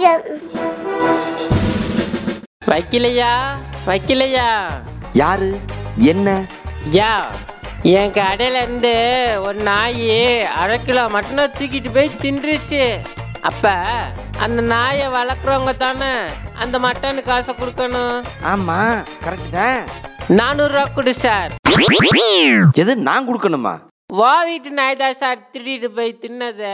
முருகன் வைக்கலையா வைக்கலையா யாரு என்ன யா என் கடையில இருந்து ஒரு நாய் அரை கிலோ மட்டனை தூக்கிட்டு போய் தின்றுச்சு அப்ப அந்த நாயை வளர்க்குறவங்க தானே அந்த மட்டனு காசை கொடுக்கணும் ஆமா கரெக்ட் தான் நானூறுரூவா கொடு சார் எது நான் கொடுக்கணுமா வா வீட்டு நாய் தான் சார் திருடிட்டு போய் தின்னது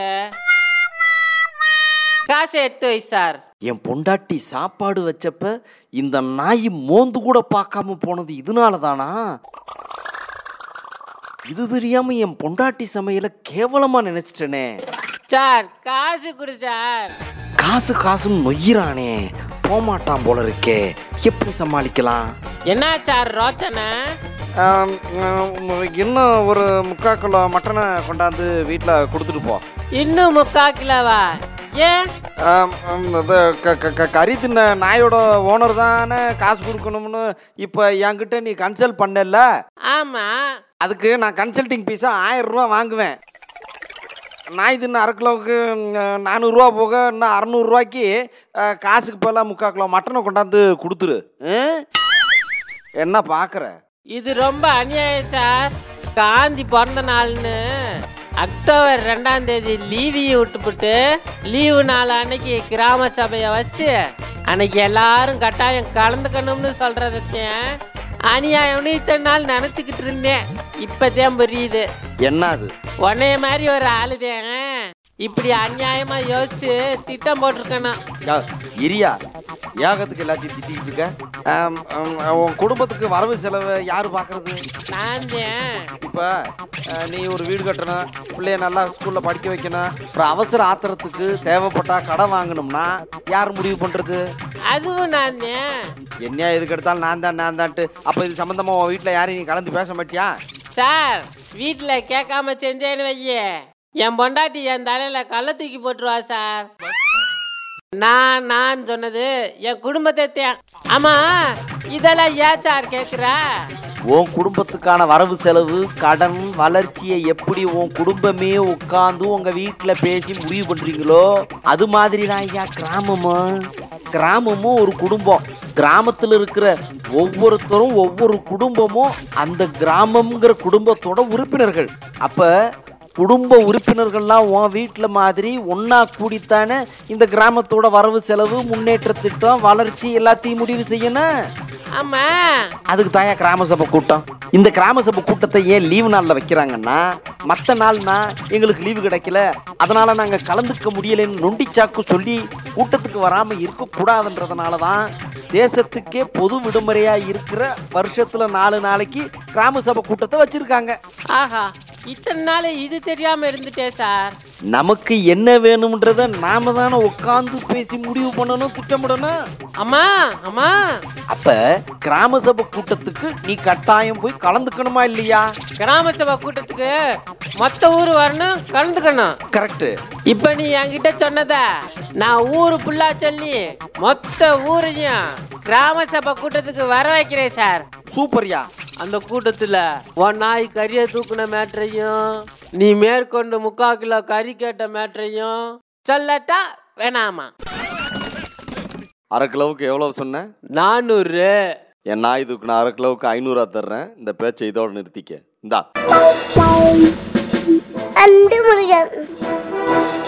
காசை எடுத்து வை சார் என் பொண்டாட்டி சாப்பாடு வச்சப்ப இந்த நாய் மோந்து கூட பார்க்காம போனது இதனால தானா இது தெரியாம என் பொண்டாட்டி சமையல கேவலமா நினைச்சிட்டனே சார் காசு கொடு சார் காசு காசுன்னு நொய்யிறானே போமாட்டான் போல இருக்கே எப்படி சமாளிக்கலாம் என்ன சார் ரோச்சனை இன்னும் ஒரு முக்கா கிலோ மட்டனை கொண்டாந்து வீட்டில் கொடுத்துட்டு போ இன்னும் முக்கா கிலோவா ஏன் கறி தின்ன நாயோட ஓனர் தானே காசு கொடுக்கணும்னு இப்போ என்கிட்ட நீ கன்சல்ட் பண்ணல ஆமா அதுக்கு நான் கன்சல்டிங் ஃபீஸாக ஆயிரம் ரூபா வாங்குவேன் நாய் தின்ன அரை கிலோவுக்கு ம், நானூறுரூவா போக இன்னும் அறநூறுரூவாய்க்கு காசுக்கு பதிலாக முக்கால் கிலோ மட்டனை கொண்டாந்து கொடுத்துரு ஆ? என்ன பார்க்குற இது ரொம்ப அநியாயம் சார் காந்தி பிறந்த நாள்னு அக்டோபர் ரெண்டாம் தேதி லீவையும் விட்டுப்புட்டு லீவு நாள் அன்னைக்கு கிராம சபையை வச்சு அன்னைக்கு எல்லாரும் கட்டாயம் கலந்துக்கணும்னு சொல்றதையும் அநியாயம்னு இத்தனை நாள் நினச்சிக்கிட்டு இருந்தேன் இப்போதான் புரியுது என்ன அது உன்னைய மாதிரி ஒரு ஆளுதேன் இப்படி அநியாயமா யோசிச்சு திட்டம் போட்டிருக்கணும் யா, இரியா ஏகத்துக்கு எல்லாத்தையும் திட்டிக்கிட்டு இருக்க ஆம், ஆம், உன் குடும்பத்துக்கு வரவு செலவு யார் பார்க்கறது நான் தான் இப்போ நீ ஒரு வீடு கட்டணும் பிள்ளைய நல்லா ஸ்கூலில் படிக்க வைக்கணும் ஒரு அவசர ஆத்திரத்துக்கு தேவைப்பட்டா கடன் வாங்கணும்னா யார் முடிவு பண்ணுறது அதுவும் நான் தான் என்ன எதுக்கு எடுத்தாலும் நான் தான் நான் தான்ட்டு அப்போ இது சம்மந்தமாக உன் வீட்டில் யாரையும் நீ கலந்து பேச மாட்டியா சார் வீட்டில் கேட்காம செஞ்சேன்னு வையே என் பொண்டாட்டி என் தலையில கள்ள தூக்கி போட்டுருவா சார் நான் நான் சொன்னது என் குடும்பத்தை தே- ஆமா இதெல்லாம் ஏன் சார் கேக்குறா உன் குடும்பத்துக்கான வரவு செலவு கடன் வளர்ச்சியை எப்படி உன் குடும்பமே உட்காந்து உங்க வீட்டில் பேசி முடிவு பண்றீங்களோ அது மாதிரி தான் ஐயா கிராமமும் கிராமமும் ஒரு குடும்பம் கிராமத்தில் இருக்கிற ஒவ்வொருத்தரும் ஒவ்வொரு குடும்பமும் அந்த கிராமம்ங்கிற குடும்பத்தோட உறுப்பினர்கள் அப்ப குடும்ப உறுப்பினர்கள்லாம் உன் வீட்டில் மாதிரி ஒன்றா கூடித்தானே இந்த கிராமத்தோட வரவு செலவு முன்னேற்ற திட்டம் வளர்ச்சி எல்லாத்தையும் முடிவு செய்யணும் ஆமா அதுக்கு தாயா கிராம சபை கூட்டம் இந்த கிராம சபை கூட்டத்தை ஏன் லீவு நாளில் வைக்கிறாங்கன்னா மற்ற நாள்னா எங்களுக்கு லீவு கிடைக்கல அதனால நாங்கள் கலந்துக்க முடியலைன்னு நொண்டிச்சாக்கு சொல்லி கூட்டத்துக்கு வராமல் இருக்கக்கூடாதுன்றதுனால தான் தேசத்துக்கே பொது விடுமுறையாக இருக்கிற வருஷத்தில் நாலு நாளைக்கு கிராம சபை கூட்டத்தை வச்சுருக்காங்க ஆஹா இத்தனை நாள் இது தெரியாம இருந்துட்டே சார் நமக்கு என்ன வேணும்ன்றத நாம தானே உட்காந்து பேசி முடிவு பண்ணணும் திட்டமிடணும் அம்மா அம்மா அப்ப கிராம சபை கூட்டத்துக்கு நீ கட்டாயம் போய் கலந்துக்கணுமா இல்லையா கிராம சபை கூட்டத்துக்கு மொத்த ஊர் வரணும் கலந்துக்கணும் கரெக்ட் இப்ப நீ என்கிட்ட சொன்னத நான் ஊரு புல்லா சொல்லி மொத்த ஊரையும் கிராம சபை கூட்டத்துக்கு வர வைக்கிறேன் சார் சூப்பர்யா அந்த கூட்டத்துல உன் நாய் கறியை தூக்குன மேட்ரையும் நீ மேற்கொண்டு முக்கா கிலோ கறி கேட்ட மேட்ரையும் சொல்லட்டா வேணாமா அரை கிலோவுக்கு எவ்வளவு சொன்னேன் நானூறு என் நாய் தூக்குன அரை கிலோவுக்கு ஐநூறுவா தர்றேன் இந்த பேச்சை இதோட நிறுத்திக்க இந்தா அன்பு முருகன்